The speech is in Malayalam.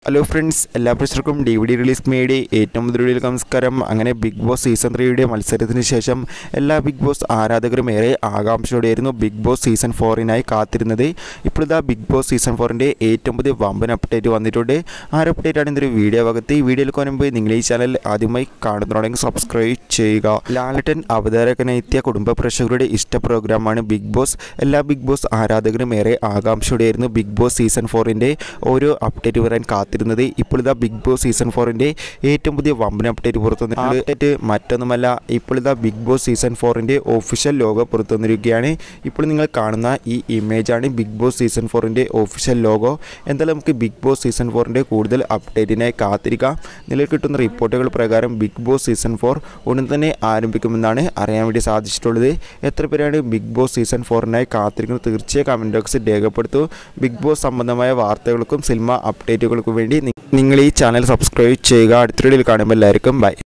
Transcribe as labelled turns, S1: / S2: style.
S1: ഹലോ ഫ്രണ്ട്സ് എല്ലാ പ്രേക്ഷകർക്കും ഡി വി ഡി റിലീസ് മേടി ഏറ്റവും മുതലുള്ള നമസ്കാരം അങ്ങനെ ബിഗ് ബോസ് സീസൺ ത്രീയുടെ മത്സരത്തിന് ശേഷം എല്ലാ ബിഗ് ബോസ് ആരാധകരും ഏറെ ആകാംക്ഷയോടെയായിരുന്നു ബിഗ് ബോസ് സീസൺ ഫോറിനായി കാത്തിരുന്നത് ഇപ്പോഴിതാ ബിഗ് ബോസ് സീസൺ ഫോറിൻ്റെ ഏറ്റവും പുതിയ വമ്പൻ അപ്ഡേറ്റ് വന്നിട്ടുണ്ട് ആ ഒരു അപ്ഡേറ്റ് ആണ് ഇന്നൊരു വീഡിയോ ഭാഗത്ത് ഈ വീഡിയോയിൽ കാണുമ്പോൾ നിങ്ങൾ ഈ ചാനൽ ആദ്യമായി കാണുന്നുണ്ടെങ്കിൽ സബ്സ്ക്രൈബ് ചെയ്യുക ലാലട്ടൻ അവതാരകനെത്തിയ കുടുംബ പ്രേക്ഷകരുടെ ഇഷ്ട പ്രോഗ്രാമാണ് ബിഗ് ബോസ് എല്ലാ ബിഗ് ബോസ് ആരാധകരും ഏറെ ആകാംക്ഷയോടെയായിരുന്നു ബിഗ് ബോസ് സീസൺ ഫോറിൻ്റെ ഓരോ അപ്ഡേറ്റ് വരാൻ കാത്തിരുന്നത് ഇപ്പോൾ ഇതാ ബിഗ് ബോസ് സീസൺ ഫോറിൻ്റെ ഏറ്റവും പുതിയ വമ്പൻ അപ്ഡേറ്റ് പുറത്തു വന്നിട്ടുണ്ട് അപ്ഡേറ്റ് മറ്റൊന്നുമല്ല ഇപ്പോൾ ഇതാ ബിഗ് ബോസ് സീസൺ ഫോറിൻ്റെ ഒഫീഷ്യൽ ലോഗോ പുറത്തു വന്നിരിക്കുകയാണ് ഇപ്പോൾ നിങ്ങൾ കാണുന്ന ഈ ഇമേജാണ് ബിഗ് ബോസ് സീസൺ ഫോറിൻ്റെ ഒഫീഷ്യൽ ലോഗോ എന്തായാലും നമുക്ക് ബിഗ് ബോസ് സീസൺ ഫോറിൻ്റെ കൂടുതൽ അപ്ഡേറ്റിനായി കാത്തിരിക്കാം നിലവിൽ കിട്ടുന്ന റിപ്പോർട്ടുകൾ പ്രകാരം ബിഗ് ബോസ് സീസൺ ഫോർ ഉടൻ തന്നെ ആരംഭിക്കുമെന്നാണ് അറിയാൻ വേണ്ടി സാധിച്ചിട്ടുള്ളത് എത്ര പേരാണ് ബിഗ് ബോസ് സീസൺ ഫോറിനായി കാത്തിരിക്കുന്നത് തീർച്ചയായും കമൻറ്റ് ബോക്സിൽ രേഖപ്പെടുത്തൂ ബിഗ് ബോസ് സംബന്ധമായ വാർത്തകൾക്കും സിനിമ അപ്ഡേറ്റുകൾക്കും വേണ്ടി നി- നിങ്ങൾ ഈ ചാനൽ സബ്സ്ക്രൈബ് ചെയ്യുക അടുത്ത വീഡിയോയിൽ കാണുമ്പോൾ എല്ലാവർക്കും ബൈ